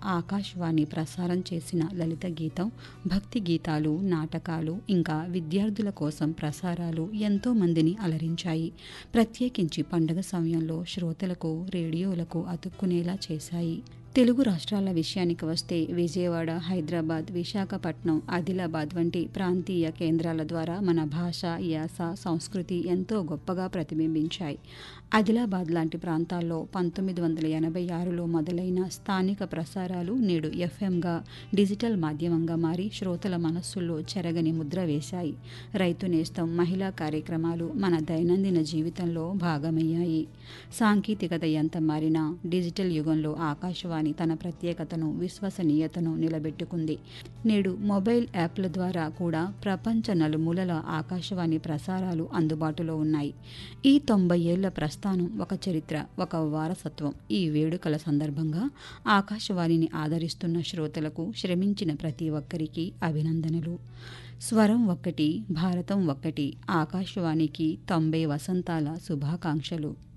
ఆకాశవాణి ప్రసారం చేసిన లలిత గీతం భక్తి గీతాలు నాటకాలు ఇంకా విద్యార్థుల కోసం ప్రసారాలు ఎంతో మందిని అలరించాయి ప్రత్యేకించి పండగ సమయంలో శ్రోతలకు రేడియోలకు అతుక్కునేలా చేశాయి తెలుగు రాష్ట్రాల విషయానికి వస్తే విజయవాడ హైదరాబాద్ విశాఖపట్నం ఆదిలాబాద్ వంటి ప్రాంతీయ కేంద్రాల ద్వారా మన భాష యాస సంస్కృతి ఎంతో గొప్పగా ప్రతిబింబించాయి ఆదిలాబాద్ లాంటి ప్రాంతాల్లో పంతొమ్మిది వందల ఎనభై ఆరులో మొదలైన స్థానిక ప్రసారాలు నేడు ఎఫ్ఎంగా డిజిటల్ మాధ్యమంగా మారి శ్రోతల మనస్సుల్లో చెరగని ముద్ర వేశాయి రైతు నేస్తం మహిళా కార్యక్రమాలు మన దైనందిన జీవితంలో భాగమయ్యాయి సాంకేతికత ఎంత మారినా డిజిటల్ యుగంలో ఆకాశవాణి తన ప్రత్యేకతను విశ్వసనీయతను నిలబెట్టుకుంది నేడు మొబైల్ యాప్ల ద్వారా కూడా ప్రపంచ నలుమూలల ఆకాశవాణి ప్రసారాలు అందుబాటులో ఉన్నాయి ఈ తొంభై ఏళ్ల ప్రస్థానం ఒక చరిత్ర ఒక వారసత్వం ఈ వేడుకల సందర్భంగా ఆకాశవాణిని ఆదరిస్తున్న శ్రోతలకు శ్రమించిన ప్రతి ఒక్కరికి అభినందనలు స్వరం ఒక్కటి భారతం ఒక్కటి ఆకాశవాణికి తొంభై వసంతాల శుభాకాంక్షలు